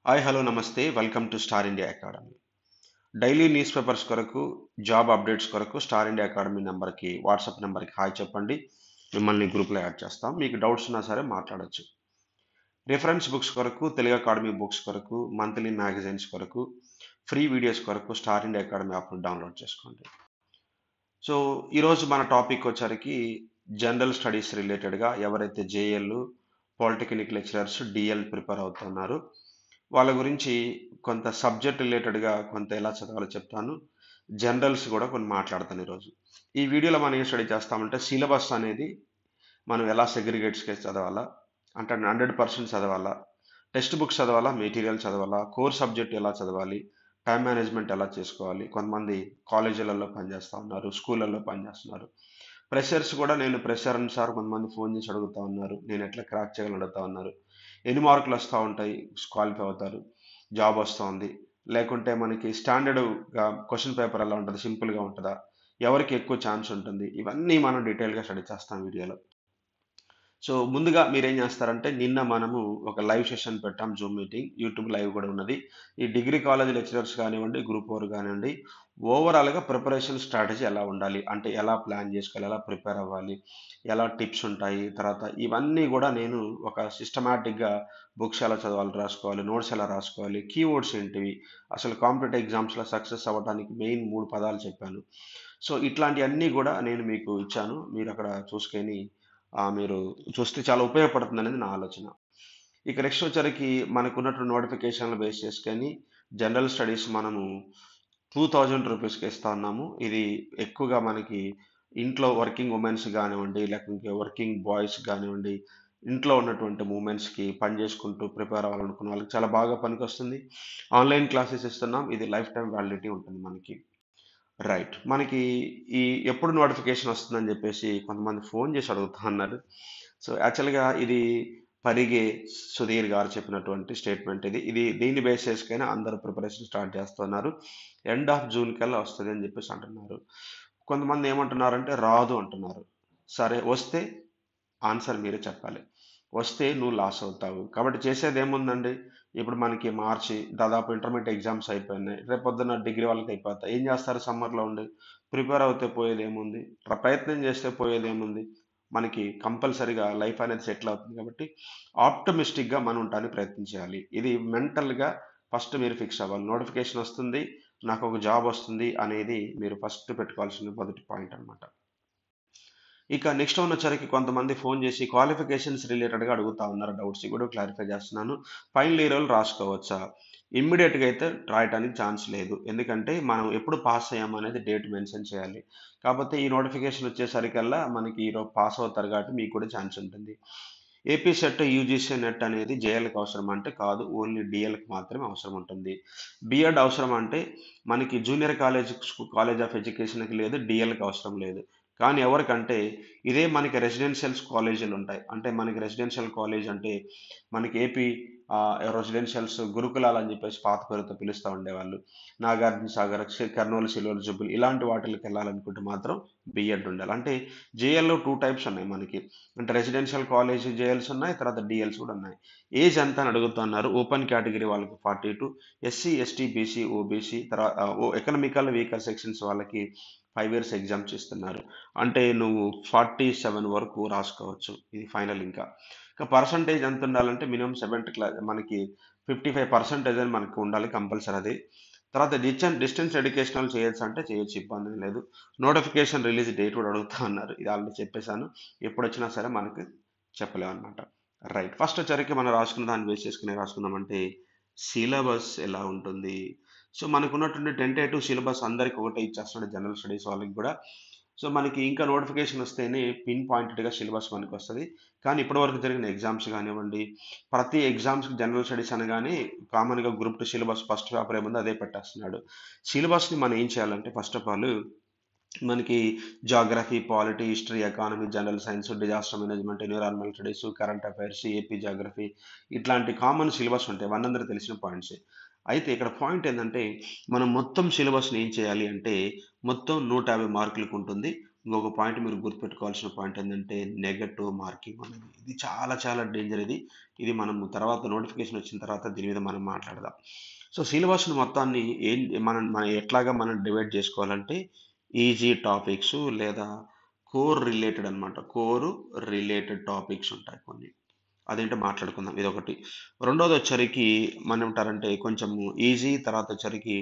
hi hello నమస్తే welcome to star India academy daily news papers కొరకు job updates కొరకు star India academy నెంబర్కి WhatsApp నెంబర్కి hi చెప్పండి మిమ్మల్ని గ్రూప్లో యాడ్ చేస్తాం మీకు డౌట్స్ ఉన్నా సరే మాట్లాడొచ్చు రిఫరెన్స్ బుక్స్ కొరకు తెలుగు అకాడమీ బుక్స్ కొరకు మంత్లీ మ్యాగజైన్స్ కొరకు ఫ్రీ వీడియోస్ కొరకు స్టార్ ఇండియా అకాడమీ యాప్ను డౌన్లోడ్ చేసుకోండి సో ఈరోజు మన టాపిక్ వచ్చరికి జనరల్ స్టడీస్ రిలేటెడ్గా ఎవరైతే JL polytechnic lecturers DL prepare అవుతున్నారు వాళ్ళ గురించి కొంత సబ్జెక్ట్ రిలేటెడ్గా కొంత ఎలా చదవాలో చెప్తాను జనరల్స్ కూడా కొన్ని మాట్లాడతాను ఈరోజు ఈ వీడియోలో మనం ఏం స్టడీ చేస్తామంటే సిలబస్ అనేది మనం ఎలా సెగ్రిగేట్స్కి చదవాలా అంటే హండ్రెడ్ పర్సెంట్ చదవాలా టెక్స్ట్ బుక్స్ చదవాలా మెటీరియల్ చదవాలా కోర్ సబ్జెక్ట్ ఎలా చదవాలి టైం మేనేజ్మెంట్ ఎలా చేసుకోవాలి కొంతమంది కాలేజీలలో పనిచేస్తూ ఉన్నారు స్కూళ్ళల్లో పనిచేస్తున్నారు ప్రెషర్స్ కూడా నేను ప్రెషర్ అని సార్ కొంతమంది ఫోన్ చేసి అడుగుతూ ఉన్నారు నేను ఎట్లా క్రాక్ చేయగలను అడుగుతూ ఉన్నారు ఎన్ని మార్కులు వస్తూ ఉంటాయి క్వాలిఫై అవుతారు జాబ్ వస్తుంది లేకుంటే మనకి స్టాండర్డ్గా క్వశ్చన్ పేపర్ ఎలా ఉంటుంది సింపుల్గా ఉంటుందా ఎవరికి ఎక్కువ ఛాన్స్ ఉంటుంది ఇవన్నీ మనం డీటెయిల్గా స్టడీ చేస్తాం వీడియోలో సో ముందుగా మీరేం చేస్తారంటే నిన్న మనము ఒక లైవ్ సెషన్ పెట్టాం జూమ్ మీటింగ్ యూట్యూబ్ లైవ్ కూడా ఉన్నది ఈ డిగ్రీ కాలేజ్ లెక్చరర్స్ కానివ్వండి గ్రూప్ ఫోర్ కానివ్వండి ఓవరాల్గా ప్రిపరేషన్ స్ట్రాటజీ ఎలా ఉండాలి అంటే ఎలా ప్లాన్ చేసుకోవాలి ఎలా ప్రిపేర్ అవ్వాలి ఎలా టిప్స్ ఉంటాయి తర్వాత ఇవన్నీ కూడా నేను ఒక సిస్టమేటిక్గా బుక్స్ ఎలా చదవాలి రాసుకోవాలి నోట్స్ ఎలా రాసుకోవాలి కీవర్డ్స్ ఏంటివి అసలు కాంపిటేటివ్ ఎగ్జామ్స్లో సక్సెస్ అవ్వడానికి మెయిన్ మూడు పదాలు చెప్పాను సో ఇట్లాంటివన్నీ కూడా నేను మీకు ఇచ్చాను మీరు అక్కడ చూసుకొని మీరు చూస్తే చాలా ఉపయోగపడుతుంది అనేది నా ఆలోచన ఇక నెక్స్ట్ వచ్చరికి మనకు ఉన్నటువంటి నోటిఫికేషన్లు బేస్ చేసుకొని జనరల్ స్టడీస్ మనము టూ థౌజండ్ రూపీస్కి ఇస్తా ఉన్నాము ఇది ఎక్కువగా మనకి ఇంట్లో వర్కింగ్ ఉమెన్స్ కానివ్వండి లేకపోతే వర్కింగ్ బాయ్స్ కానివ్వండి ఇంట్లో ఉన్నటువంటి మూమెంట్స్కి పని చేసుకుంటూ ప్రిపేర్ అవ్వాలనుకున్న వాళ్ళకి చాలా బాగా పనికొస్తుంది ఆన్లైన్ క్లాసెస్ ఇస్తున్నాం ఇది లైఫ్ టైం వ్యాలిడిటీ ఉంటుంది మనకి రైట్ మనకి ఈ ఎప్పుడు నోటిఫికేషన్ వస్తుందని చెప్పేసి కొంతమంది ఫోన్ చేసి అడుగుతా ఉన్నారు సో యాక్చువల్గా ఇది పరిగే సుధీర్ గారు చెప్పినటువంటి స్టేట్మెంట్ ఇది ఇది దీన్ని బేస్ చేసుకైనా అందరూ ప్రిపరేషన్ స్టార్ట్ చేస్తున్నారు ఎండ్ ఆఫ్ జూన్ కల్లా వస్తుంది అని చెప్పేసి అంటున్నారు కొంతమంది ఏమంటున్నారంటే రాదు అంటున్నారు సరే వస్తే ఆన్సర్ మీరే చెప్పాలి వస్తే నువ్వు లాస్ అవుతావు కాబట్టి చేసేది ఏముందండి ఇప్పుడు మనకి మార్చి దాదాపు ఇంటర్మీడియట్ ఎగ్జామ్స్ అయిపోయినాయి రేపు పొద్దున్న డిగ్రీ వాళ్ళకి అయిపోతాయి ఏం చేస్తారు సమ్మర్లో ఉండి ప్రిపేర్ అవుతే పోయేది ఏముంది ప్రయత్నం చేస్తే పోయేది ఏముంది మనకి కంపల్సరీగా లైఫ్ అనేది సెటిల్ అవుతుంది కాబట్టి ఆప్టమిస్టిక్గా మనం ఉండడానికి ప్రయత్నం చేయాలి ఇది మెంటల్గా ఫస్ట్ మీరు ఫిక్స్ అవ్వాలి నోటిఫికేషన్ వస్తుంది నాకు ఒక జాబ్ వస్తుంది అనేది మీరు ఫస్ట్ పెట్టుకోవాల్సిన మొదటి పాయింట్ అనమాట ఇక నెక్స్ట్ వచ్చరికి కొంతమంది ఫోన్ చేసి క్వాలిఫికేషన్స్ రిలేటెడ్గా అడుగుతా ఉన్నారు డౌట్స్ కూడా క్లారిఫై చేస్తున్నాను ఫైనల్ ఇయర్ వాళ్ళు రాసుకోవచ్చా ఇమ్మీడియట్గా అయితే రాయడానికి ఛాన్స్ లేదు ఎందుకంటే మనం ఎప్పుడు పాస్ అయ్యాము అనేది డేట్ మెన్షన్ చేయాలి కాకపోతే ఈ నోటిఫికేషన్ వచ్చేసరికల్లా మనకి ఈరోజు పాస్ అవుతారు కాబట్టి మీకు కూడా ఛాన్స్ ఉంటుంది ఏపీ సెట్ యూజీసీ నెట్ అనేది జేఎల్కి అవసరం అంటే కాదు ఓన్లీ డిఎల్కి మాత్రమే అవసరం ఉంటుంది బిఎడ్ అవసరం అంటే మనకి జూనియర్ కాలేజ్ కాలేజ్ ఆఫ్ ఎడ్యుకేషన్కి లేదు డిఎల్కి అవసరం లేదు కానీ ఎవరికంటే ఇదే మనకి రెసిడెన్షియల్స్ కాలేజీలు ఉంటాయి అంటే మనకి రెసిడెన్షియల్ కాలేజ్ అంటే మనకి ఏపీ రెసిడెన్షియల్స్ గురుకులాలు అని చెప్పేసి పాత పేరుతో పిలుస్తూ ఉండేవాళ్ళు నాగార్జున సాగర్ కర్నూలు సిల్వర్ జుబుల్ ఇలాంటి వాటికి వెళ్ళాలనుకుంటే మాత్రం బిఎడ్ ఉండాలి అంటే జేఎల్లో టూ టైప్స్ ఉన్నాయి మనకి అంటే రెసిడెన్షియల్ కాలేజ్ జేఎల్స్ ఉన్నాయి తర్వాత డిఎల్స్ కూడా ఉన్నాయి ఏజ్ ఎంత అని అడుగుతున్నారు ఓపెన్ కేటగిరీ వాళ్ళకి forty two SC ST BC OBC తర్వాత ఎకనామికల్ వీకర్ సెక్షన్స్ వాళ్ళకి ఫైవ్ ఇయర్స్ ఎగ్జామ్స్ ఇస్తున్నారు అంటే నువ్వు ఫార్టీ సెవెన్ వరకు రాసుకోవచ్చు ఇది ఫైనల్ ఇంకా ఇంకా పర్సంటేజ్ ఎంత ఉండాలంటే మినిమం సెవెంటీ క్లాస్ మనకి ఫిఫ్టీ ఫైవ్ పర్సెంటేజ్ అని మనకు ఉండాలి కంపల్సరీ అది తర్వాత డిస్టెన్స్ డిస్టెన్స్ ఎడ్యుకేషనల్ చేయొచ్చు అంటే చేయొచ్చు ఇబ్బంది లేదు నోటిఫికేషన్ రిలీజ్ డేట్ కూడా అడుగుతా ఉన్నారు ఇది ఆల్రెడీ చెప్పేశాను ఎప్పుడు వచ్చినా సరే మనకి చెప్పలేము అనమాట రైట్ ఫస్ట్ వచ్చరికి మనం రాసుకున్న దాన్ని బేస్ చేసుకుని రాసుకుందామంటే సిలబస్ ఎలా ఉంటుంది సో మనకు ఉన్నటువంటి టెంటేటివ్ సిలబస్ అందరికి ఒకటే ఇచ్చేస్తున్నాడు జనరల్ స్టడీస్ వాళ్ళకి కూడా సో మనకి ఇంకా నోటిఫికేషన్ వస్తేనే పిన్ పాయింటెడ్గా సిలబస్ మనకి వస్తుంది కానీ ఇప్పటివరకు జరిగిన ఎగ్జామ్స్ కానివ్వండి ప్రతి ఎగ్జామ్స్కి జనరల్ స్టడీస్ అనగానే కామన్గా group two syllabus first paper ఏముందో అదే పెట్టేస్తున్నాడు సిలబస్ని మనం ఏం చేయాలంటే ఫస్ట్ ఆఫ్ ఆల్ మనకి geography polity history economy general science disaster management environmental studies current affairs AP geography ఇట్లాంటి కామన్ సిలబస్ ఉంటాయి వన్ అందరూ తెలిసిన పాయింట్స్ అయితే ఇక్కడ పాయింట్ ఏంటంటే మనం మొత్తం సిలబస్ని ఏం చేయాలి అంటే మొత్తం నూట యాభై మార్కులకు ఉంటుంది ఇంకొక పాయింట్ మీరు గుర్తుపెట్టుకోవాల్సిన పాయింట్ ఏంటంటే నెగటివ్ మార్కింగ్ అనేది ఇది చాలా చాలా డేంజర్ ఇది ఇది మనం తర్వాత నోటిఫికేషన్ వచ్చిన తర్వాత దీని మీద మనం మాట్లాడదాం సో సిలబస్ను మొత్తాన్ని ఏం మనం మనం ఎట్లాగా మనం డివైడ్ చేసుకోవాలంటే ఈజీ టాపిక్స్ లేదా కోర్ రిలేటెడ్ అనమాట కోర్ రిలేటెడ్ టాపిక్స్ ఉంటాయి కొన్ని అదేంటో మాట్లాడుకుందాం ఇది ఒకటి రెండోది వచ్చరికి మనం ఏమంటారంటే కొంచెం ఈజీ తర్వాత వచ్చరికి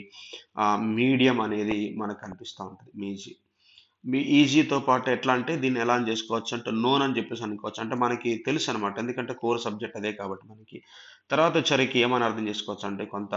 మీడియం అనేది మనకు కనిపిస్తూ ఉంటుంది మీజీ మీ ఈజీతో పాటు ఎట్లా అంటే దీన్ని ఎలా అని చేసుకోవచ్చు అంటే నోన్ అని చెప్పేసి అనుకోవచ్చు అంటే మనకి తెలుసు అనమాట ఎందుకంటే కోర్ సబ్జెక్ట్ అదే కాబట్టి మనకి తర్వాత వచ్చరికి ఏమని అర్థం చేసుకోవచ్చు అంటే కొంత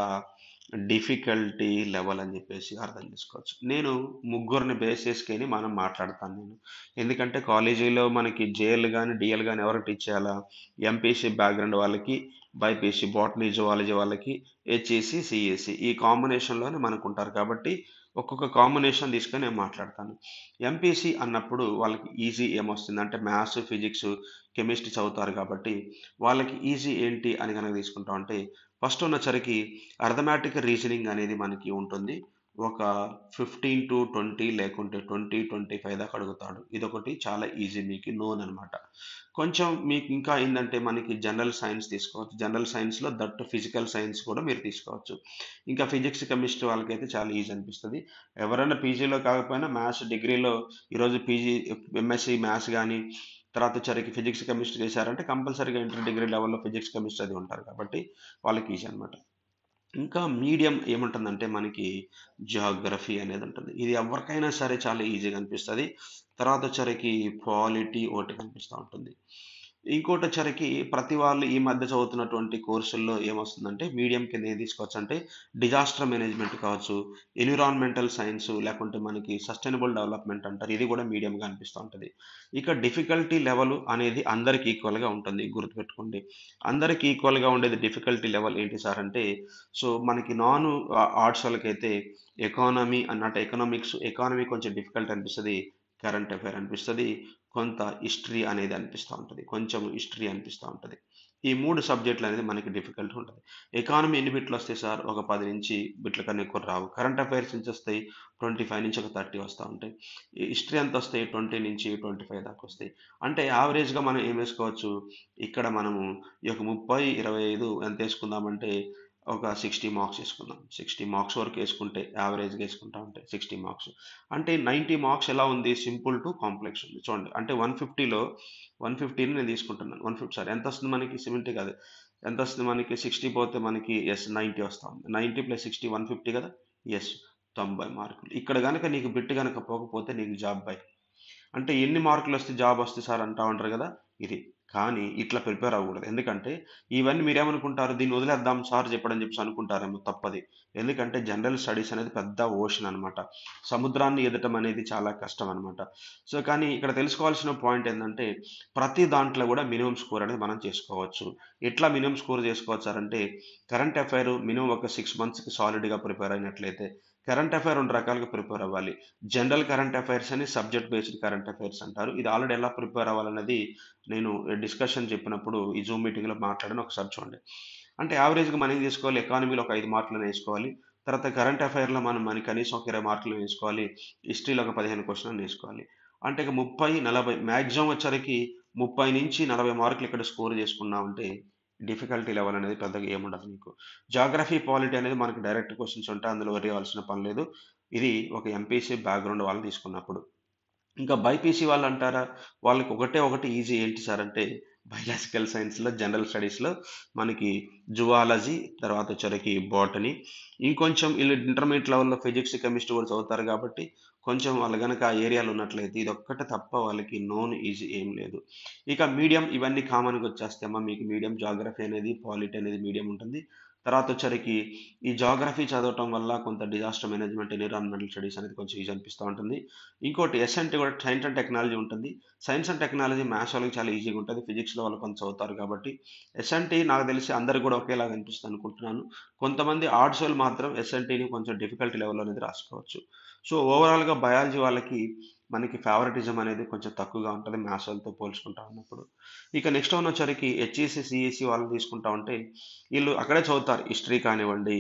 డిఫికల్టీ లెవెల్ అని చెప్పేసి అర్థం చేసుకోవచ్చు నేను ముగ్గురిని బేస్ చేసుకొని మనం మాట్లాడతాను నేను ఎందుకంటే కాలేజీలో మనకి జేఎల్ కానీ డిఎల్ కానీ ఎవరికి టీచ్ చేయాలా ఎంపీసీ బ్యాక్గ్రౌండ్ వాళ్ళకి బైపీసీ బాటనీ జువాలజీ వాళ్ళకి హెచ్ఈసి సిఎస్సి ఈ కాంబినేషన్లోనే మనకు ఉంటారు కాబట్టి ఒక్కొక్క కాంబినేషన్ తీసుకొని నేను మాట్లాడతాను ఎంపీసీ అన్నప్పుడు వాళ్ళకి ఈజీ ఏమొస్తుంది అంటే మ్యాథ్స్ ఫిజిక్స్ కెమిస్ట్రీ చదువుతారు కాబట్టి వాళ్ళకి ఈజీ ఏంటి అని కనుక తీసుకుంటాం అంటే ఫస్ట్ ఉన్నసరికి అర్థమెటిక్ రీజనింగ్ అనేది మనకి ఉంటుంది ఒక ఫిఫ్టీన్ టు ట్వంటీ లేకుంటే ట్వంటీ ట్వంటీ ఫైవ్ దాకా అడుగుతాడు ఇదొకటి చాలా ఈజీ మీకు నోన్ అనమాట కొంచెం మీకు ఇంకా ఏంటంటే మనకి జనరల్ సైన్స్ తీసుకోవచ్చు జనరల్ సైన్స్లో దట్ ఫిజికల్ సైన్స్ కూడా మీరు తీసుకోవచ్చు ఇంకా ఫిజిక్స్ కెమిస్ట్రీ వాళ్ళకైతే చాలా ఈజీ అనిపిస్తుంది ఎవరైనా పీజీలో కాకపోయినా మ్యాథ్స్ డిగ్రీలో ఈరోజు పీజీ ఎంఎస్సి మ్యాథ్స్ కానీ తర్వాత వచ్చరికి ఫిజిక్స్ కెమిస్ట్రీ చేశారంటే కంపల్సరీగా ఇంటర్ డిగ్రీ లెవెల్లో ఫిజిక్స్ కెమిస్ట్రీ అది ఉంటారు కాబట్టి వాళ్ళకి ఈజీ అనమాట ఇంకా మీడియం ఏముంటుందంటే మనకి జాగ్రఫీ అనేది ఉంటుంది ఇది ఎవరికైనా సరే చాలా ఈజీగా అనిపిస్తుంది తర్వాత వచ్చరికి పాలిటీ ఒకటి కనిపిస్తూ ఉంటుంది ఇంకోటి వచ్చరికి ప్రతి వాళ్ళు ఈ మధ్య చదువుతున్నటువంటి కోర్సుల్లో ఏమొస్తుందంటే మీడియం కింద ఏం తీసుకోవచ్చు అంటే డిజాస్టర్ మేనేజ్మెంట్ కావచ్చు ఎన్విరాన్మెంటల్ సైన్స్ లేకుంటే మనకి సస్టైనబుల్ డెవలప్మెంట్ అంటారు ఇది కూడా మీడియంగా అనిపిస్తూ ఉంటుంది ఇక డిఫికల్టీ లెవెల్ అనేది అందరికి ఈక్వల్గా ఉంటుంది గుర్తుపెట్టుకోండి అందరికి ఈక్వల్గా ఉండేది డిఫికల్టీ లెవెల్ ఏంటి సార్ అంటే సో మనకి నాన్ ఆర్ట్స్ వాళ్ళకైతే ఎకానమీ అన్నట్టు ఎకనామిక్స్ ఎకానమీ కొంచెం డిఫికల్ట్ అనిపిస్తుంది కరెంట్ అఫైర్ అనిపిస్తుంది కొంత హిస్టరీ అనేది అనిపిస్తూ ఉంటుంది కొంచెం హిస్టరీ అనిపిస్తూ ఉంటుంది ఈ మూడు సబ్జెక్టులు అనేది మనకి డిఫికల్ట్ ఉంటుంది ఎకానమీ ఎన్ని బిట్లు వస్తాయి సార్ ఒక పది నుంచి బిట్ల కన్నా ఎక్కువ రావు కరెంట్ అఫైర్స్ నుంచి వస్తాయి ట్వంటీ ఫైవ్ నుంచి ఒక థర్టీ వస్తూ ఉంటాయి హిస్టరీ ఎంత వస్తాయి ట్వంటీ నుంచి ట్వంటీ ఫైవ్ దాకా వస్తాయి అంటే యావరేజ్గా మనం ఏం వేసుకోవచ్చు ఇక్కడ మనము ఈ యొక్క ముప్పై ఇరవై ఐదు ఎంత వేసుకుందామంటే ఒక సిక్స్టీ మార్క్స్ వేసుకుందాం సిక్స్టీ మార్క్స్ వరకు వేసుకుంటే యావరేజ్గా వేసుకుంటా ఉంటే సిక్స్టీ మార్క్స్ అంటే నైంటీ మార్క్స్ ఎలా ఉంది సింపుల్ టు కాంప్లెక్స్ ఉంది చూడండి అంటే వన్ ఫిఫ్టీలో వన్ ఫిఫ్టీని నేను తీసుకుంటున్నాను వన్ ఫిఫ్టీ సార్ ఎంత వస్తుంది మనకి సెవెంటీ కాదు ఎంత వస్తుంది మనకి సిక్స్టీ పోతే మనకి ఎస్ నైంటీ వస్తా ఉంది ninety plus sixty one fifty కదా ఎస్ తొంభై మార్కులు ఇక్కడ కనుక నీకు బిట్ కనుక పోకపోతే నీకు జాబ్ బై అంటే ఎన్ని మార్కులు వస్తే జాబ్ వస్తుంది సార్ అంటా ఉంటారు కదా ఇది కానీ ఇట్లా ప్రిపేర్ అవ్వకూడదు ఎందుకంటే ఇవన్నీ మీరేమనుకుంటారు దీన్ని వదిలేద్దాం సార్ చెప్పడం చెప్పి అనుకుంటారేమో తప్పది ఎందుకంటే జనరల్ స్టడీస్ అనేది పెద్ద ఓషన్ అనమాట సముద్రాన్ని ఎదటం అనేది చాలా కష్టం అనమాట సో కానీ ఇక్కడ తెలుసుకోవాల్సిన పాయింట్ ఏంటంటే ప్రతి దాంట్లో కూడా మినిమం స్కోర్ అనేది మనం చేసుకోవచ్చు ఎట్లా మినిమం స్కోర్ చేసుకోవచ్చు సార్ అంటే కరెంట్ అఫైర్ మినిమం ఒక సిక్స్ మంత్స్కి సాలిడ్గా ప్రిపేర్ అయినట్లయితే కరెంట్ అఫైర్ రెండు రకాలుగా ప్రిపేర్ అవ్వాలి జనరల్ కరెంట్ అఫైర్స్ అని సబ్జెక్ట్ బేస్డ్ కరెంట్ అఫైర్స్ అంటారు ఇది ఆల్రెడీ ఎలా ప్రిపేర్ అవ్వాలన్నది నేను డిస్కషన్ చెప్పినప్పుడు ఈ జూమ్ మీటింగ్లో మాట్లాడిన ఒకసారి చూడండి అంటే యావరేజ్గా మనం ఏం చేసుకోవాలి ఎకానమీలో ఒక ఐదు మార్కులను వేసుకోవాలి తర్వాత కరెంట్ అఫైర్లో మనం మనకి కనీసం ఒక ఇరవై మార్కులు వేసుకోవాలి హిస్టరీలో ఒక పదిహేను క్వశ్చన్లు వేసుకోవాలి అంటే ఇక ముప్పై నలభై మ్యాక్సిమం వచ్చరికి ముప్పై నుంచి నలభై మార్కులు ఇక్కడ స్కోర్ చేసుకున్నామంటే డిఫికల్టీ లెవెల్ అనేది పెద్దగా ఏముండదు మీకు జాగ్రఫీ పాలిటీ అనేది మనకి డైరెక్ట్ క్వశ్చన్స్ ఉంటాయి అందులో వరి అవ్వాల్సిన పని లేదు ఇది ఒక ఎంపీసీ బ్యాక్గ్రౌండ్ వాళ్ళు తీసుకున్నప్పుడు ఇంకా బైపీసీ వాళ్ళు అంటారా వాళ్ళకి ఒకటే ఒకటి ఈజీ ఏంటి సార్ అంటే బయాలజికల్ సైన్స్లో జనరల్ స్టడీస్లో మనకి జువాలజీ తర్వాత వచ్చరికి బాటనీ ఇంకొంచెం వీళ్ళు ఇంటర్మీడియట్ లెవెల్లో ఫిజిక్స్ కెమిస్ట్రీ కూడా చదువుతారు కాబట్టి కొంచెం వాళ్ళు కనుక ఆ ఏరియాలో ఉన్నట్లయితే ఇది ఒక్కటే తప్ప వాళ్ళకి నోన్ ఈజీ ఏం లేదు ఇక మీడియం ఇవన్నీ కామన్గా వచ్చేస్తామా మీకు మీడియం జాగ్రఫీ అనేది పాలిటీ అనేది మీడియం ఉంటుంది తర్వాత వచ్చరికి ఈ జాగ్రఫీ చదవటం వల్ల కొంత డిజాస్టర్ మేనేజ్మెంట్ ఎన్విరాన్మెంటల్ స్టడీస్ అనేది కొంచెం ఈజీ అనిపిస్తూ ఉంటుంది ఇంకోటి ఎస్ఎన్టీ కూడా సైన్స్ అండ్ టెక్నాలజీ ఉంటుంది సైన్స్ అండ్ టెక్నాలజీ మ్యాథ్స్ వాళ్ళకి చాలా ఈజీగా ఉంటుంది ఫిజిక్స్లో వాళ్ళు కొంత చదువుతారు కాబట్టి ఎస్ఎన్టీ నాకు తెలిసి అందరికి కూడా ఒకేలాగా అనిపిస్తుంది అనుకుంటున్నాను కొంతమంది ఆర్ట్స్ వాళ్ళు మాత్రం ఎస్ఎన్టీని కొంచెం డిఫికల్టీ లెవెల్ అనేది రాసుకోవచ్చు సో ఓవరాల్గా బయాలజీ వాళ్ళకి మనకి ఫేవరెటిజం అనేది కొంచెం తక్కువగా ఉంటుంది మ్యాథ్స్ వాళ్ళతో పోల్చుకుంటా ఉన్నప్పుడు ఇక నెక్స్ట్ వన్ వచ్చరికి హెచ్ఈసి సిఈసి వాళ్ళు తీసుకుంటా ఉంటే వీళ్ళు అక్కడే చదువుతారు హిస్టరీ కానివ్వండి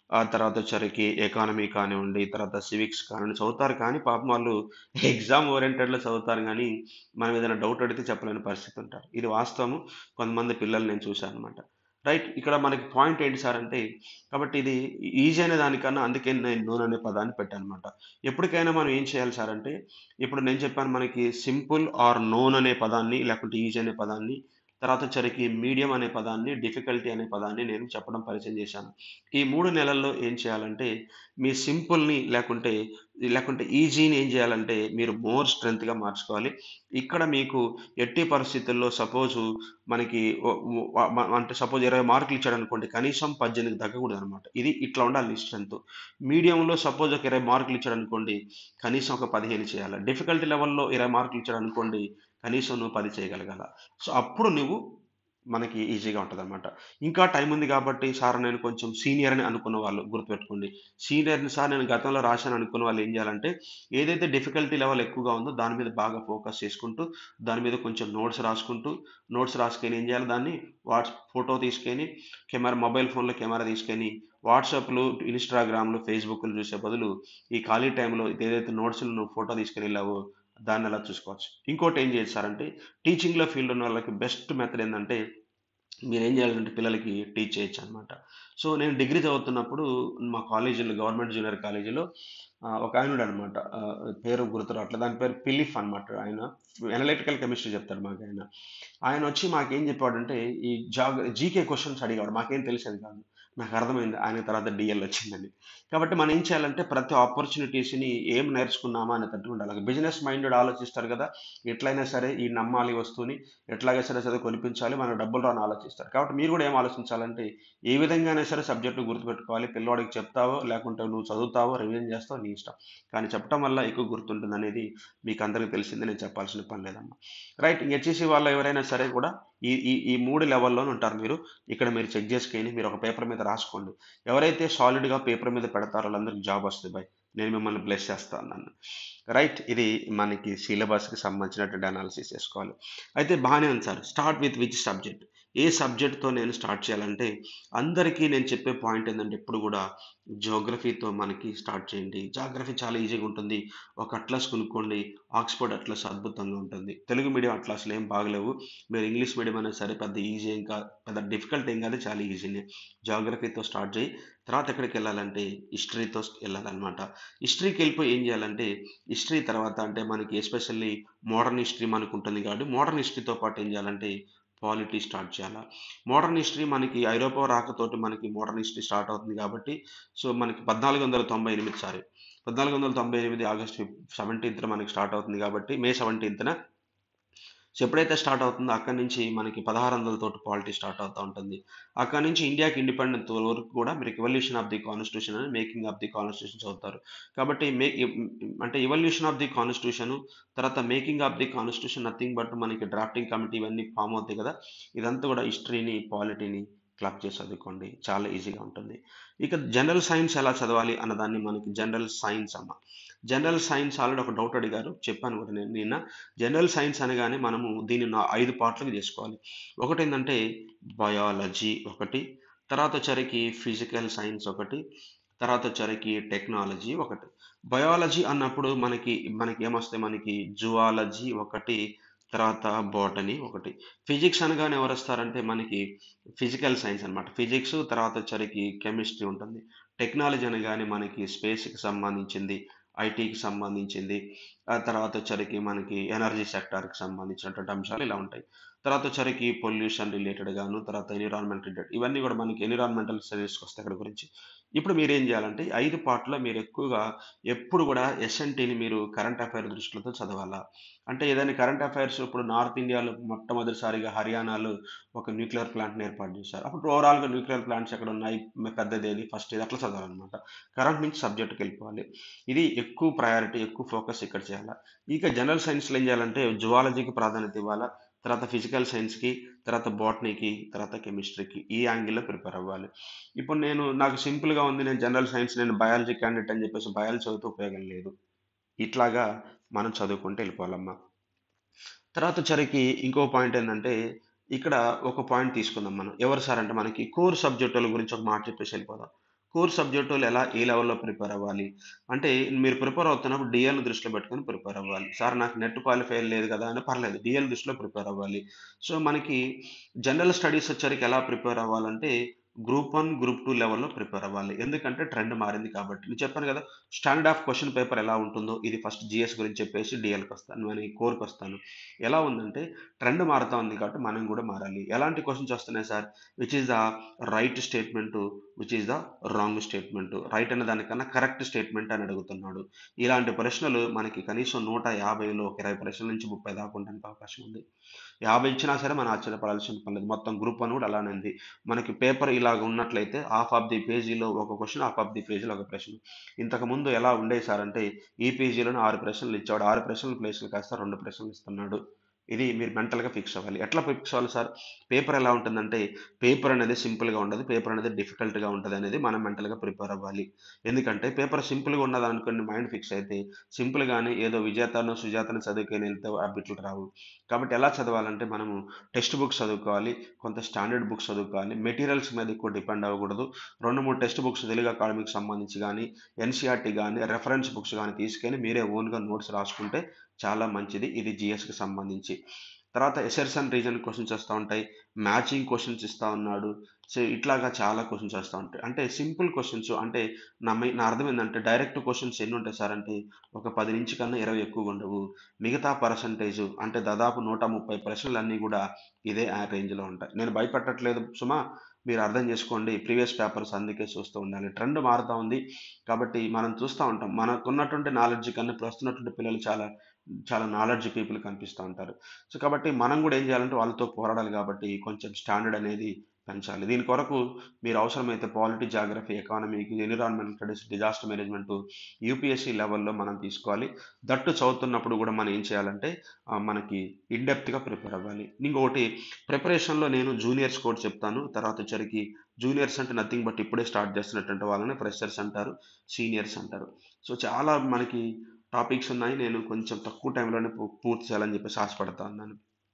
ఆ తర్వాత వచ్చరికి ఎకానమీ కానివ్వండి తర్వాత సివిక్స్ కానివ్వండి చదువుతారు కానీ పాపం వాళ్ళు ఎగ్జామ్ ఓరియంటెడ్లో చదువుతారు కానీ మనం ఏదైనా డౌట్ అడిగితే చెప్పలేని పరిస్థితి ఉంటారు ఇది వాస్తవం కొంతమంది పిల్లలు నేను చూశాను అనమాట రైట్ ఇక్కడ మనకి పాయింట్ ఏంటి సార్ అంటే కాబట్టి ఇది ఈజీ అనే దానికన్నా అందుకే నేను నూనె అనే పదాన్ని పెట్టాను అనమాట ఎప్పటికైనా మనం ఏం చేయాలి సార్ అంటే ఇప్పుడు నేను చెప్పాను మనకి సింపుల్ ఆర్ నోన్ అనే పదాన్ని లేకుంటే ఈజీ అనే పదాన్ని తర్వాత వచ్చరికి మీడియం అనే పదాన్ని డిఫికల్టీ అనే పదాన్ని నేను చెప్పడం పరిచయం చేశాను ఈ మూడు నెలల్లో ఏం చేయాలంటే మీ సింపుల్ని లేకుంటే లేకుంటే ఈజీని ఏం చేయాలంటే మీరు మోర్ స్ట్రెంగ్త్గా మార్చుకోవాలి ఇక్కడ మీకు ఎట్టి పరిస్థితుల్లో సపోజు మనకి ఓ- ఓ- మ- అంటే సపోజ్ ఇరవై మార్కులు ఇచ్చాడు అనుకోండి కనీసం పద్దెనిమిది తగ్గకూడదు అనమాట ఇది ఇట్లా ఉండాలి నీ స్ట్రెంత్ మీడియంలో సపోజ్ ఒక ఇరవై మార్కులు ఇచ్చాడు అనుకోండి కనీసం ఒక పదిహేను చేయాలి డిఫికల్టీ లెవెల్లో ఇరవై మార్కులు ఇచ్చాడు అనుకోండి కనీసం నువ్వు పది చేయగలగాల సో అప్పుడు నువ్వు మనకి ఈజీగా ఉంటుంది అనమాట ఇంకా టైం ఉంది కాబట్టి సార్ నేను కొంచెం సీనియర్ అని అనుకున్న వాళ్ళు గుర్తుపెట్టుకోండి సీనియర్ని సార్ నేను గతంలో రాశాను అనుకున్న వాళ్ళు ఏం చేయాలంటే ఏదైతే డిఫికల్టీ లెవెల్ ఎక్కువగా ఉందో దాని మీద బాగా ఫోకస్ చేసుకుంటూ దాని మీద కొంచెం నోట్స్ రాసుకుంటూ నోట్స్ రాసుకొని ఏం చేయాలి దాన్ని వాట్స్ ఫోటో తీసుకొని కెమెరా మొబైల్ ఫోన్లో కెమెరా తీసుకొని వాట్సాప్లు ఇన్స్టాగ్రామ్లు ఫేస్బుక్లు చూసే బదులు ఈ ఖాళీ టైంలో ఏదైతే నోట్స్లు నువ్వు ఫోటో తీసుకొని వెళ్ళావో దాన్ని అలా చూసుకోవచ్చు ఇంకోటి ఏం చేస్తారంటే టీచింగ్లో ఫీల్డ్ ఉన్న వాళ్ళకి బెస్ట్ మెథడ్ ఏంటంటే మీరు ఏం చేయాలంటే పిల్లలకి టీచ్ చేయొచ్చు అనమాట సో నేను డిగ్రీ చదువుతున్నప్పుడు మా కాలేజీలో గవర్నమెంట్ జూనియర్ కాలేజీలో ఆ, ఒక ఆయన అనమాట పేరు గుర్తు అట్లా దాని పేరు పిలిఫ్ అనమాట ఆయన అనలిటికల్ కెమిస్ట్రీ చెప్తాడు మాకు ఆయన ఆయన వచ్చి మాకేం చెప్పాడంటే ఈ జాగ్ జీకే క్వశ్చన్స్ అడిగాడు మాకేం తెలిసేది కాదు నాకు అర్థమైంది ఆయన తర్వాత డిఎల్ వచ్చిందని కాబట్టి మనం ఏం చేయాలంటే ప్రతి ఆపర్చునిటీస్ని ఏం నేర్చుకున్నామా అనే తట్టు ఉండాలి బిజినెస్ మైండెడ్ ఆలోచిస్తారు కదా ఎట్లయినా సరే ఈ నమ్మాలి వస్తువుని ఎట్లాగే సరే సరే కొనిపించాలి మన డబ్బులు రాని ఆలోచిస్తారు కాబట్టి మీరు కూడా ఏం ఆలోచించాలంటే ఏ విధంగానే సరే సబ్జెక్టు గుర్తుపెట్టుకోవాలి పిల్లవాడికి చెప్తావో లేకుంటే నువ్వు చదువుతావో రివిజన్ చేస్తావో నీ ఇష్టం కానీ చెప్పడం వల్ల ఎక్కువ గుర్తుంటుంది అనేది మీకు అందరికీ తెలిసిందే నేను చెప్పాల్సిన పని లేదమ్మా రైట్ హెచ్ఈసి వాళ్ళు ఎవరైనా సరే కూడా ఈ ఈ ఈ మూడు లెవెల్లోనే ఉంటారు మీరు ఇక్కడ మీరు చెక్ చేసుకొని మీరు ఒక పేపర్ మీద రాసుకోండి ఎవరైతే సాలిడ్గా పేపర్ మీద పెడతారో వాళ్ళందరికీ జాబ్ వస్తుంది బై నేను మిమ్మల్ని బ్లెస్ చేస్తాను నన్ను రైట్ ఇది మనకి సిలబస్కి సంబంధించినటువంటి అనాలిసిస్ చేసుకోవాలి అయితే బాగానే ఉంది sir start with which subject ఏ సబ్జెక్ట్తో నేను స్టార్ట్ చేయాలంటే అందరికీ నేను చెప్పే పాయింట్ ఏంటంటే ఎప్పుడు కూడా జోగ్రఫీతో మనకి స్టార్ట్ చేయండి జాగ్రఫీ చాలా ఈజీగా ఉంటుంది ఒక అట్లస్ కొనుక్కోండి ఆక్స్ఫర్డ్ అట్లస్ అద్భుతంగా ఉంటుంది తెలుగు మీడియం అట్లస్లు ఏం బాగలేవు మీరు ఇంగ్లీష్ మీడియం అయినా సరే పెద్ద ఈజీ ఏం కాదు పెద్ద డిఫికల్ట్ ఏం కాదు చాలా ఈజీనే జాగ్రఫీతో స్టార్ట్ చేయి తర్వాత ఎక్కడికి వెళ్ళాలంటే హిస్టరీతో వెళ్ళాలన్నమాట హిస్టరీకి వెళ్ళిపోయి ఏం చేయాలంటే హిస్టరీ తర్వాత అంటే మనకి ఎస్పెషల్లీ మోడర్న్ హిస్టరీ మనకు ఉంటుంది కాబట్టి మోడర్న్ హిస్టరీతో పాటు ఏం చేయాలంటే పాలిటీ స్టార్ట్ చేయాలా మోడర్న్ హిస్టరీ మనకి ఐరోపా రాకతోటి మనకి మోడర్న్ హిస్టరీ స్టార్ట్ అవుతుంది కాబట్టి సో మనకి పద్నాలుగు వందల తొంభై ఎనిమిది సారీ పద్నాలుగు వందల తొంభై ఎనిమిది ఆగస్ట్ సెవెంటీన్త్న మనకి స్టార్ట్ అవుతుంది కాబట్టి మే సెవెంటీన్త్న సో ఎప్పుడైతే స్టార్ట్ అవుతుందో అక్కడి నుంచి మనకి పదహారు వందల తోటి పాలిటీ స్టార్ట్ అవుతూ ఉంటుంది అక్కడి నుంచి ఇండియాకి ఇండిపెండెంట్ వరకు కూడా మీరు ఎవల్యూషన్ ఆఫ్ ది కాన్స్టిట్యూషన్ అని మేకింగ్ ఆఫ్ ది కాన్స్టిట్యూషన్ చదువుతారు కాబట్టి మే అంటే ఎవల్యూషన్ ఆఫ్ ది కాన్స్టిట్యూషన్ తర్వాత making of the constitution nothing but మనకి డ్రాఫ్టింగ్ కమిటీ ఇవన్నీ ఫామ్ అవుతాయి కదా ఇదంతా కూడా హిస్టరీని పాలిటీని క్లబ్ చేసి చదువుకోండి చాలా ఈజీగా ఉంటుంది ఇక జనరల్ సైన్స్ ఎలా చదవాలి అన్నదాన్ని మనకి జనరల్ సైన్స్ అమ్మ జనరల్ సైన్స్ ఆల్రెడీ ఒక డౌట్ అడిగారు చెప్పాను కూడా నేను నిన్న జనరల్ సైన్స్ అనగానే మనము దీన్ని నా ఐదు పార్ట్లకు చేసుకోవాలి ఒకటి ఏంటంటే బయాలజీ ఒకటి తర్వాత వచ్చరికి ఫిజికల్ సైన్స్ ఒకటి తర్వాత వచ్చరికి టెక్నాలజీ ఒకటి బయాలజీ అన్నప్పుడు మనకి మనకి ఏమొస్తాయి మనకి జువాలజీ ఒకటి తర్వాత బోటనీ ఒకటి ఫిజిక్స్ అనగానే ఎవరు వస్తారంటే మనకి ఫిజికల్ సైన్స్ అన్నమాట ఫిజిక్స్ తర్వాత వచ్చరికి కెమిస్ట్రీ ఉంటుంది టెక్నాలజీ అనగానే మనకి స్పేస్కి సంబంధించింది ఐటీకి సంబంధించింది ఆ తర్వాత వచ్చరికి మనకి ఎనర్జీ సెక్టార్కి సంబంధించినటువంటి అంశాలు ఇలా ఉంటాయి తర్వాత వచ్చరికి పొల్యూషన్ రిలేటెడ్ గాను తర్వాత ఎన్విరాన్మెంట్ రిలేటెడ్ ఇవన్నీ కూడా మనకి ఎన్విరాన్మెంటల్ స్టడీస్కి వస్తాయి అక్కడ గురించి ఇప్పుడు మీరు ఏం చేయాలంటే ఈ ఐదు పార్ట్లో మీరు ఎక్కువగా ఎప్పుడు కూడా ఎస్ఎన్టీని మీరు కరెంట్ అఫైర్ దృష్టితో చదవాలా అంటే ఏదైనా కరెంట్ అఫైర్స్ ఇప్పుడు నార్త్ ఇండియాలో మొట్టమొదటిసారిగా హర్యానాలో ఒక న్యూక్లియర్ ప్లాంట్ని ఏర్పాటు చేశారు అప్పుడు ఓవరాల్గా న్యూక్లియర్ ప్లాంట్స్ ఎక్కడ ఉన్నాయి పెద్దది ఏది ఫస్ట్ ఇది అట్లా చదవాలన్నమాట కరెంట్ నుంచి సబ్జెక్ట్కి వెళ్ళిపోవాలి ఇది ఎక్కువ ప్రయారిటీ ఎక్కువ ఫోకస్ ఇక్కడ చేయాలి ఇక జనరల్ సైన్స్లో ఏం చేయాలంటే జువాలజీకి ప్రాధాన్యత ఇవ్వాలా తర్వాత ఫిజికల్ సైన్స్కి తర్వాత బాటనీకి తర్వాత కెమిస్ట్రీకి ఈ యాంగిల్లో ప్రిపేర్ అవ్వాలి ఇప్పుడు నేను నాకు సింపుల్గా ఉంది నేను జనరల్ సైన్స్ నేను బయాలజీ క్యాండిడేట్ అని చెప్పేసి బయాలజీ చదివితే ఉపయోగం లేదు ఇట్లాగా మనం చదువుకుంటూ వెళ్ళిపోవాలమ్మా తర్వాత వచ్చరికి ఇంకో పాయింట్ ఏంటంటే ఇక్కడ ఒక పాయింట్ తీసుకుందాం మనం ఎవరు సార్ అంటే మనకి కోర్ సబ్జెక్టుల గురించి ఒక మాట చెప్పేసి వెళ్ళిపోదాం కోర్ సబ్జెక్ట్ వాళ్ళు ఎలా ఏ లెవెల్లో ప్రిపేర్ అవ్వాలి అంటే మీరు ప్రిపేర్ అవుతున్నప్పుడు డిఎల్ దృష్టిలో పెట్టుకొని ప్రిపేర్ అవ్వాలి సార్ నాకు నెట్ క్వాలిఫై లేదు కదా అని పర్లేదు డిఎల్ దృష్టిలో ప్రిపేర్ అవ్వాలి సో మనకి జనరల్ స్టడీస్ వచ్చరికి ఎలా ప్రిపేర్ అవ్వాలంటే గ్రూప్ వన్ గ్రూప్ టూ లెవెల్లో ప్రిపేర్ అవ్వాలి ఎందుకంటే ట్రెండ్ మారింది కాబట్టి నేను చెప్పాను కదా స్టాండర్డ్ ఆఫ్ క్వశ్చన్ పేపర్ ఎలా ఉంటుందో ఇది ఫస్ట్ జిఎస్ గురించి చెప్పేసి డిఎల్కి వస్తాను నేను కోర్కి వస్తాను ఎలా ఉందంటే ట్రెండ్ మారుతా ఉంది కాబట్టి మనం కూడా మారాలి ఎలాంటి క్వశ్చన్స్ వస్తున్నాయి sir which is the right statement which is the wrong statement right అనే దానికన్నా కరెక్ట్ స్టేట్మెంట్ అని అడుగుతున్నాడు ఇలాంటి ప్రశ్నలు మనకి కనీసం నూట యాభైలో ఒక ఇరవై ప్రశ్నల నుంచి ముప్పై దాకా ఉండడానికి అవకాశం ఉంది యాభై ఇచ్చినా సరే మనం ఆశ్చర్యపడాల్సిన పని లేదు మొత్తం గ్రూప్ వన్ కూడా అలానే ఉంది మనకి పేపర్ ఇలాగ ఉన్నట్లయితే హాఫ్ ఆఫ్ ది పేజీలో ఒక క్వశ్చన్ హాఫ్ ఆఫ్ ది పేజీలో ఒక ప్రశ్న ఇంతకు ముందు ఎలా ఉండేది సార్ అంటే ఈ పేజీలోనే ఆరు ప్రశ్నలు ఇచ్చాడు ఆరు ప్రశ్నల ప్లేస్లు కాస్త రెండు ప్రశ్నలు ఇస్తున్నాడు ఇది మీరు మెంటల్గా ఫిక్స్ అవ్వాలి ఎట్లా ఫిక్స్ అవ్వాలి సార్ పేపర్ ఎలా ఉంటుందంటే పేపర్ అనేది సింపుల్గా ఉండదు పేపర్ అనేది డిఫికల్ట్గా ఉంటుంది అనేది మనం మెంటల్గా ప్రిపేర్ అవ్వాలి ఎందుకంటే పేపర్ సింపుల్గా ఉన్నది అనుకుని మైండ్ ఫిక్స్ అయితే సింపుల్గానే ఏదో విజేతను సుజాతను చదువుకొని వెళ్తే ఆ బిట్లు రావు కాబట్టి ఎలా చదవాలంటే మనము టెక్స్ట్ బుక్స్ చదువుకోవాలి కొంత స్టాండర్డ్ బుక్స్ చదువుకోవాలి మెటీరియల్స్ మీద ఎక్కువ డిపెండ్ అవ్వకూడదు రెండు మూడు టెక్స్ట్ బుక్స్ తెలుగు అకాడమీకి సంబంధించి కానీ ఎన్సీఆర్టీ కానీ రెఫరెన్స్ బుక్స్ కానీ తీసుకొని మీరే ఓన్గా నోట్స్ రాసుకుంటే చాలా మంచిది ఇది జిఎస్కి సంబంధించి తర్వాత ఎసెర్సన్ రీజన్ క్వశ్చన్స్ వస్తూ ఉంటాయి మ్యాచింగ్ క్వశ్చన్స్ ఇస్తూ ఉన్నాడు సో ఇట్లాగా చాలా క్వశ్చన్స్ వస్తూ ఉంటాయి అంటే సింపుల్ క్వశ్చన్స్ అంటే నా మై నా అర్థం ఏంటంటే డైరెక్ట్ క్వశ్చన్స్ ఎన్ని ఉంటాయి సార్ అంటే ఒక పది నుంచి కన్నా ఇరవై ఎక్కువ ఉండవు మిగతా పర్సంటేజ్ అంటే దాదాపు నూట ముప్పై ప్రశ్నలు అన్నీ కూడా ఇదే ఆ రేంజ్లో ఉంటాయి నేను భయపెట్టట్లేదు సుమా మీరు అర్థం చేసుకోండి ప్రీవియస్ పేపర్స్ అందుకే చూస్తూ ఉండాలి ట్రెండ్ మారుతూ ఉంది కాబట్టి మనం చూస్తూ ఉంటాం మనకున్నటువంటి నాలెడ్జ్ కన్నా ఇప్పుడు వస్తున్నటువంటి పిల్లలు చాలా చాలా నాలెడ్జ్ పీపుల్ కనిపిస్తూ ఉంటారు సో కాబట్టి మనం కూడా ఏం చేయాలంటే వాళ్ళతో పోరాడాలి కాబట్టి కొంచెం స్టాండర్డ్ అనేది పెంచాలి దీని కొరకు మీరు అవసరమైతే పాలిటీ జాగ్రఫీ ఎకానమీకి environment studies disaster management UPSC లెవెల్లో మనం తీసుకోవాలి దట్టు చదువుతున్నప్పుడు కూడా మనం ఏం చేయాలంటే ఆ, మనకి ఇన్డెప్త్గా ప్రిపేర్ అవ్వాలి ఇంకొకటి ప్రిపరేషన్లో నేను జూనియర్స్ కూడా చెప్తాను తర్వాత వచ్చరికి జూనియర్స్ అంటే నథింగ్ బట్ ఇప్పుడే స్టార్ట్ చేస్తున్నటువంటి వాళ్ళని ఫ్రెషర్స్ అంటారు సీనియర్స్ అంటారు సో చాలా మనకి టాపిక్స్ ఉన్నాయి నేను కొంచెం తక్కువ టైంలోనే పూ- పూర్తి చేయాలని చెప్పేసి ఆశపడతా ఉన్నాను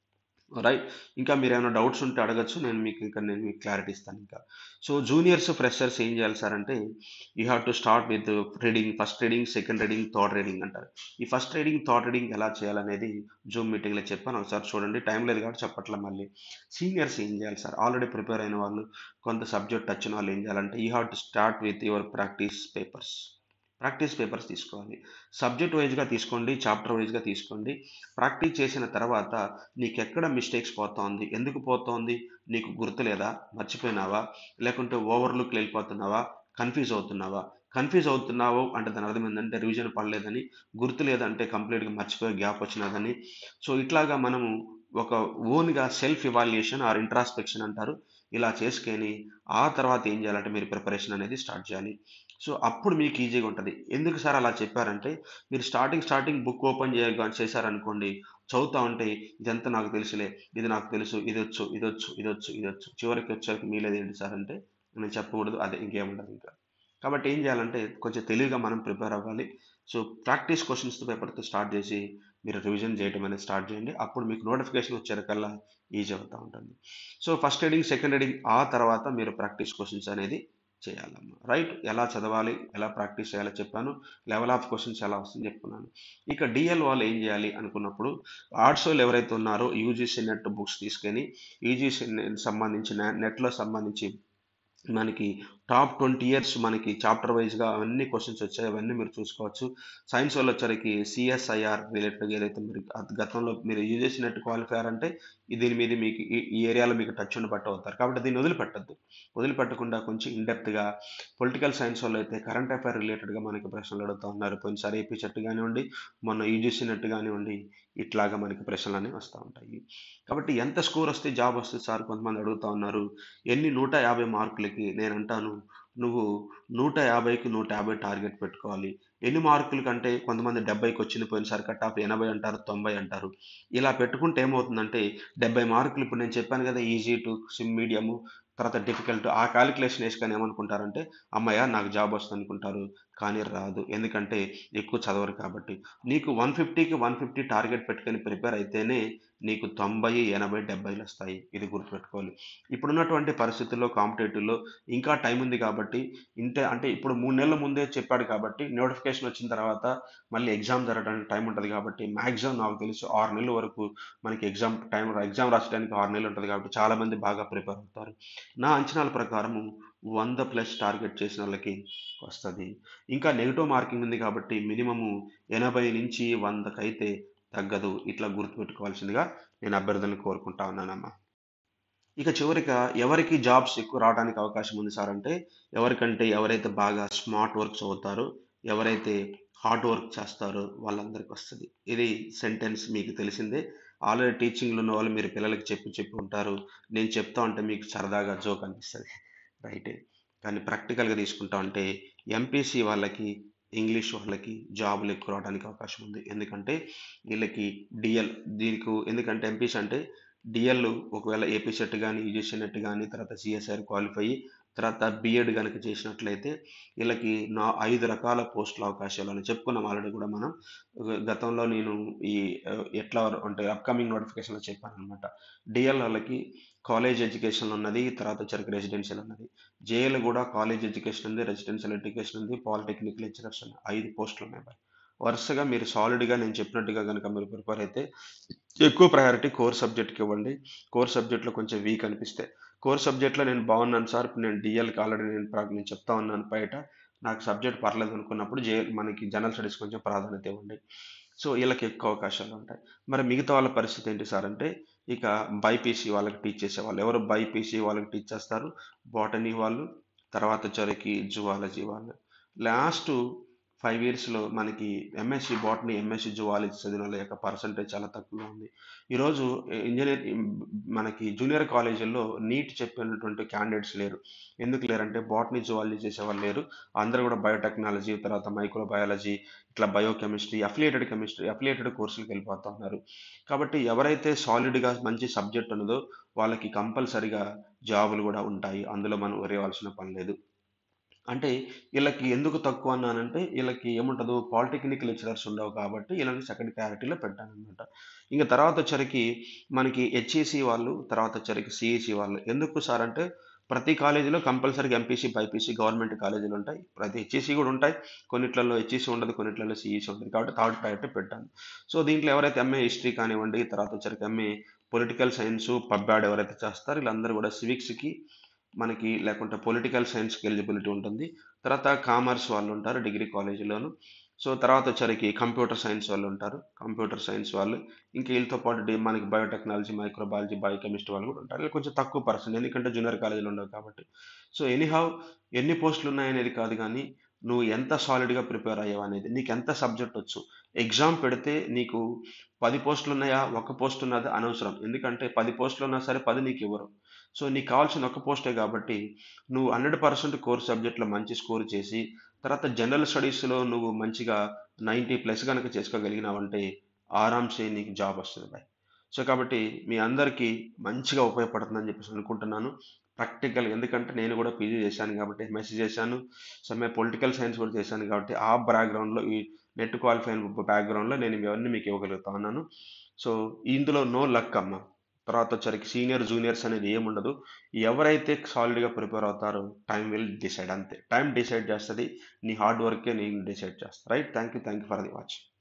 రైట్ ఇంకా మీరు ఏమైనా డౌట్స్ ఉంటే అడగచ్చు నేను మీకు ఇంకా నేను మీకు క్లారిటీ ఇస్తాను ఇంకా సో జూనియర్స్ ఫ్రెషర్స్ ఏం చేయాలి సార్ అంటే you have to start with reading first reading second reading third reading అంటారు ఈ ఫస్ట్ రీడింగ్ థర్డ్ రీడింగ్ ఎలా చేయాలనేది జూమ్ మీటింగ్లో చెప్పాను ఒకసారి చూడండి టైం లేదు కాబట్టి చెప్పట్లే మళ్ళీ సీనియర్స్ ఏం చేయాలి సార్ ఆల్రెడీ ప్రిపేర్ అయిన వాళ్ళు కొంత సబ్జెక్ట్ వచ్చిన వాళ్ళు ఏం చేయాలంటే you have to start with your practice papers practice papers తీసుకోవాలి సబ్జెక్ట్ వైజ్గా తీసుకోండి చాప్టర్ వైజ్గా తీసుకోండి ప్రాక్టీస్ చేసిన తర్వాత నీకు ఎక్కడ మిస్టేక్స్ పోతోంది ఎందుకు పోతోంది నీకు గుర్తులేదా మర్చిపోయినావా లేకుంటే ఓవర్లుక్ వెళ్ళిపోతున్నావా కన్ఫ్యూజ్ అవుతున్నావా కన్ఫ్యూజ్ అవుతున్నావు అంటే దాని అర్థం ఏంటంటే రివిజన్ పడలేదని గుర్తు లేదంటే కంప్లీట్గా మర్చిపోయే గ్యాప్ వచ్చినదని సో ఇట్లాగా మనము ఒక ఓన్గా సెల్ఫ్ ఇవాల్యుయేషన్ ఆర్ ఇంట్రాస్పెక్షన్ అంటారు ఇలా చేసుకొని ఆ తర్వాత ఏం చేయాలంటే మీరు ప్రిపరేషన్ అనేది స్టార్ట్ చేయాలి సో అప్పుడు మీకు ఈజీగా ఉంటుంది ఎందుకు సార్ అలా చెప్పారంటే మీరు స్టార్టింగ్ స్టార్టింగ్ బుక్ ఓపెన్ చేయ చేశారనుకోండి చదువుతా ఉంటే ఇదంతా నాకు తెలుసులే ఇది నాకు తెలుసు ఇది వచ్చు ఇది వచ్చు ఇది వచ్చు ఇది వచ్చు చివరికి వచ్చేసరికి మీలేదు ఏంటి సార్ అంటే నేను చెప్పకూడదు అదే ఇంకేముండదు ఇంకా కాబట్టి ఏం చేయాలంటే కొంచెం తెలివిగా మనం ప్రిపేర్ అవ్వాలి సో ప్రాక్టీస్ క్వశ్చన్స్ పేపర్తో స్టార్ట్ చేసి మీరు రివిజన్ చేయడం అనేది స్టార్ట్ చేయండి అప్పుడు మీకు నోటిఫికేషన్ వచ్చేకల్లా ఈజీ అవుతూ ఉంటుంది so first reading second reading ఆ తర్వాత మీరు ప్రాక్టీస్ క్వశ్చన్స్ అనేది చేయాలమ్మా రైట్ ఎలా చదవాలి ఎలా ప్రాక్టీస్ చేయాలో చెప్పాను లెవెల్ ఆఫ్ క్వశ్చన్స్ ఎలా వస్తుందని చెప్పుకున్నాను ఇక డిఎల్ వాళ్ళు ఏం చేయాలి అనుకున్నప్పుడు ఆర్ట్స్ వాళ్ళు ఎవరైతే ఉన్నారో యూజీసీ నెట్ బుక్స్ తీసుకొని యూజీసీ సంబంధించిన నెట్లో సంబంధించి మనకి టాప్ ట్వంటీ ఇయర్స్ మనకి చాప్టర్ వైజ్గా అవన్నీ క్వశ్చన్స్ వచ్చాయి అవన్నీ మీరు చూసుకోవచ్చు సైన్స్ వాళ్ళు వచ్చరికి సిఎస్ఐఆర్ రిలేటెడ్గా ఏదైతే మీరు గత- గతంలో మీరు యూజ్ చేసినట్టు క్వాలిఫైయర్ అంటే ఈ దీని మీద మీకు ఈ ఈ ఏరియాలో మీకు టచ్ ఉండి పట్టు అవుతారు కాబట్టి దీన్ని వదిలిపెట్టద్దు వదిలిపెట్టకుండా కొంచెం ఇన్డెప్త్గా పొలిటికల్ సైన్స్ వాళ్ళు అయితే కరెంట్ అఫైర్ రిలేటెడ్గా మనకి ప్రశ్నలు అడుగుతూ ఉన్నారు పోయినసారి ఏపీ చెట్టు కానివ్వండి మొన్న యూజీసీ నెట్ కానివ్వండి ఇట్లాగా మనకి ప్రశ్నలు అనేవి వస్తూ ఉంటాయి కాబట్టి ఎంత స్కోర్ వస్తే జాబ్ వస్తుంది సార్ కొంతమంది అడుగుతూ ఉన్నారు ఎన్ని నూట యాభై మార్కులకి నేను అంటాను నువ్వు నూట యాభైకి నూట యాభై టార్గెట్ పెట్టుకోవాలి ఎన్ని మార్కుల కంటే కొంతమంది డెబ్బైకి వచ్చింది పోయినసారి కట్ ఆఫ్ ఎనభై అంటారు తొంభై అంటారు ఇలా పెట్టుకుంటే ఏమవుతుందంటే డెబ్బై మార్కులు ఇప్పుడు నేను చెప్పాను కదా ఈజీ టు సిమ్ మీడియము తర్వాత డిఫికల్ట్ ఆ క్యాలిక్యులేషన్ వేసుకొని ఏమనుకుంటారంటే అమ్మయ్య నాకు జాబ్ వస్తుంది అనుకుంటారు కానీ రాదు ఎందుకంటే ఎక్కువ చదవరు కాబట్టి నీకు వన్ ఫిఫ్టీకి వన్ ఫిఫ్టీ టార్గెట్ పెట్టుకొని ప్రిపేర్ అయితేనే నీకు తొంభై ఎనభై డెబ్బైలు వస్తాయి ఇది గుర్తుపెట్టుకోవాలి ఇప్పుడున్నటువంటి పరిస్థితుల్లో కాంపిటేటివ్లో ఇంకా టైం ఉంది కాబట్టి ఇంతే అంటే ఇప్పుడు మూడు నెలల ముందే చెప్పాడు కాబట్టి నోటిఫికేషన్ వచ్చిన తర్వాత మళ్ళీ ఎగ్జామ్ జరగడానికి టైం ఉంటుంది కాబట్టి మ్యాక్సిమం నాకు తెలుసు ఆరు నెలల వరకు మనకి ఎగ్జామ్ టైం ఎగ్జామ్ రాసడానికి ఆరు నెలలు ఉంటుంది కాబట్టి చాలామంది బాగా ప్రిపేర్ అవుతారు నా అంచనాల ప్రకారము వంద ప్లస్ టార్గెట్ చేసిన వాళ్ళకి వస్తుంది ఇంకా నెగిటివ్ మార్కింగ్ ఉంది కాబట్టి మినిమము ఎనభై నుంచి వందకైతే తగ్గదు ఇట్లా గుర్తుపెట్టుకోవాల్సిందిగా నేను అభ్యర్థులను కోరుకుంటా ఉన్నానమ్మా ఇక చివరిగా ఎవరికి జాబ్స్ ఎక్కువ రావడానికి అవకాశం ఉంది సార్ అంటే ఎవరికంటే ఎవరైతే బాగా స్మార్ట్ వర్క్స్ అవుతారో ఎవరైతే హార్డ్ వర్క్ చేస్తారో వాళ్ళందరికీ వస్తుంది ఇది సెంటెన్స్ మీకు తెలిసిందే ఆల్రెడీ టీచింగ్లో ఉన్న వాళ్ళు మీరు పిల్లలకి చెప్పి చెప్పి ఉంటారు నేను చెప్తా ఉంటే మీకు సరదాగా జోక్ అనిపిస్తుంది రైటే కానీ ప్రాక్టికల్గా తీసుకుంటా ఉంటే ఎంపీసీ వాళ్ళకి ఇంగ్లీష్ వాళ్ళకి జాబులు ఎక్కువ రావడానికి అవకాశం ఉంది ఎందుకంటే వీళ్ళకి డిఎల్ దీనికి ఎందుకంటే ఎంపీసీ అంటే డిఎల్ ఒకవేళ ఏపీ సెట్ కానీ యూజీసీ నెట్ కానీ తర్వాత సిఎస్ఆర్ క్వాలిఫై తర్వాత బిఎడ్ కనుక చేసినట్లయితే వీళ్ళకి నా ఐదు రకాల పోస్టుల అవకాశాలు అని చెప్పుకున్నాం ఆల్రెడీ కూడా మనం గతంలో నేను ఈ ఎట్లా అంటే అప్కమింగ్ నోటిఫికేషన్లో చెప్పాను అనమాట డిఎల్ వాళ్ళకి కాలేజ్ ఎడ్యుకేషన్ ఉన్నది తర్వాత వచ్చరికి రెసిడెన్షియల్ ఉన్నది జేఎల్ కూడా కాలేజ్ ఎడ్యుకేషన్ ఉంది రెసిడెన్షియల్ ఎడ్యుకేషన్ ఉంది పాలిటెక్నిక్ లెక్చరర్స్ ఉన్నాయి ఐదు పోస్టులు ఉన్నాయి బాయ్ వరుసగా మీరు సాలిడ్గా నేను చెప్పినట్టుగా కనుక మీరు ప్రిపేర్ అయితే ఎక్కువ ప్రయారిటీ కోర్ సబ్జెక్ట్కి ఇవ్వండి కోర్ సబ్జెక్ట్లో కొంచెం వీక్ అనిపిస్తే కోర్ సబ్జెక్ట్లో నేను బాగున్నాను సార్ ఇప్పుడు నేను డిఎల్కి ఆల్రెడీ నేను నేను చెప్తా ఉన్నాను బయట నాకు సబ్జెక్ట్ పర్లేదు అనుకున్నప్పుడు జే మనకి జనరల్ స్టడీస్ కొంచెం ప్రాధాన్యత ఇవ్వండి సో వీళ్ళకి ఎక్కువ అవకాశాలు ఉంటాయి మరి మిగతా వాళ్ళ పరిస్థితి ఏంటి సార్ అంటే ఇక బైపీసీ వాళ్ళకి టీచ్ చేసేవాళ్ళు ఎవరు బైపీసీ వాళ్ళకి టీచ్ చేస్తారు బాటనీ వాళ్ళు తర్వాత వచ్చరికి జువాలజీ వాళ్ళు లాస్ట్ ఫైవ్ ఇయర్స్లో మనకి ఎంఎస్సి బాటనీ ఎంఎస్సి జువాలజీ చదివిన వాళ్ళ యొక్క పర్సంటేజ్ చాలా తక్కువగా ఉంది ఈరోజు ఇంజనీర్ మనకి జూనియర్ కాలేజీల్లో నీట్ చెప్పినటువంటి క్యాండిడేట్స్ లేరు ఎందుకు లేరంటే బాటనీ జువాలజీ చేసేవాళ్ళు లేరు అందరూ కూడా బయోటెక్నాలజీ తర్వాత మైక్రోబయాలజీ ఇట్లా బయోకెమిస్ట్రీ అఫిలియేటెడ్ కెమిస్ట్రీ అఫిలియేటెడ్ కోర్సులకు వెళ్ళిపోతూ ఉన్నారు కాబట్టి ఎవరైతే సాలిడ్గా మంచి సబ్జెక్ట్ ఉన్నదో వాళ్ళకి కంపల్సరిగా జాబులు కూడా ఉంటాయి అందులో మనం వరేయవలసిన పని లేదు అంటే వీళ్ళకి ఎందుకు తక్కువ అన్నానంటే వీళ్ళకి ఏముంటుందో పాలిటెక్నిక్ లెక్చరర్స్ ఉండవు కాబట్టి వీళ్ళని సెకండ్ క్యారెక్టర్లో పెట్టానమాట ఇంకా తర్వాత వచ్చరికి మనకి హెచ్ఈసి వాళ్ళు తర్వాత వచ్చరికి సిఈసి వాళ్ళు ఎందుకు సార్ అంటే ప్రతి కాలేజీలో కంపల్సరీగా ఎంపీసీ బైపీసీ గవర్నమెంట్ కాలేజీలు ఉంటాయి ప్రతి హెచ్ఈసీ కూడా ఉంటాయి కొన్నిట్లలో హెచ్ఈసీ ఉండదు కొన్నిట్లలో సిఈసీ ఉంటుంది కాబట్టి థర్డ్ ప్రయారిటీ పెట్టాను సో దీంట్లో ఎవరైతే ఎంఏ హిస్టరీ కానివ్వండి తర్వాత వచ్చరికి ఎంఏ పొలిటికల్ సైన్స్ పబ్బాడ్ ఎవరైతే చేస్తారో వీళ్ళందరూ కూడా సివిక్స్కి మనకి లేకుంటే పొలిటికల్ సైన్స్కి ఎలిజిబిలిటీ ఉంటుంది తర్వాత కామర్స్ వాళ్ళు ఉంటారు డిగ్రీ కాలేజీలోను సో తర్వాత వచ్చరికి కంప్యూటర్ సైన్స్ వాళ్ళు ఉంటారు కంప్యూటర్ సైన్స్ వాళ్ళు ఇంకా వీళ్ళతో పాటు డి- మనకి బయోటెక్నాలజీ మైక్రోబాలజీ బయోకెమిస్ట్రీ వాళ్ళు కూడా ఉంటారు వీళ్ళు కొంచెం తక్కువ పర్సెంట్ ఎందుకంటే జూనియర్ కాలేజీలో ఉండవు కాబట్టి సో ఎనీహౌ ఎన్ని పోస్టులు ఉన్నాయనేది కాదు కానీ నువ్వు ఎంత సాలిడ్గా ప్రిపేర్ అయ్యావు అనేది నీకు ఎంత సబ్జెక్ట్ వచ్చు ఎగ్జామ్ పెడితే నీకు పది పోస్టులు ఉన్నాయా ఒక పోస్ట్ ఉన్నది అనవసరం ఎందుకంటే పది పోస్టులు ఉన్నా సరే పది నీకు ఇవ్వరు సో నీకు కావాల్సిన ఒక పోస్టే కాబట్టి నువ్వు హండ్రెడ్ పర్సెంట్ కోర్ సబ్జెక్ట్లో మంచి స్కోర్ చేసి తర్వాత జనరల్ స్టడీస్లో నువ్వు మంచిగా నైంటీ ప్లస్ కనుక చేసుకోగలిగినావంటే ఆరామ్సే నీకు జాబ్ వస్తుంది బాయ్ సో కాబట్టి మీ అందరికీ మంచిగా ఉపయోగపడుతుందని చెప్పేసి అనుకుంటున్నాను ప్రాక్టికల్ ఎందుకంటే నేను కూడా పీజీ చేశాను కాబట్టి ఎంఎస్సీ చేశాను సమ్మె పొలిటికల్ సైన్స్ కూడా చేశాను కాబట్టి ఆ బ్యాక్గ్రౌండ్లో ఈ నెట్ క్వాలిఫైన్ బ్యాక్గ్రౌండ్లో నేను ఇవన్నీ మీకు ఇవ్వగలుగుతా ఉన్నాను సో ఇందులో నో లక్ అమ్మ తర్వాత వచ్చరికి సీనియర్ జూనియర్స్ అనేది ఏముండదు ఎవరైతే సాలిడ్గా ప్రిపేర్ అవుతారో టైం విల్ డిసైడ్ అంతే టైం డిసైడ్ చేస్తుంది నీ హార్డ్ వర్కే నేను డిసైడ్ చేస్తా right thank you thank you for the watch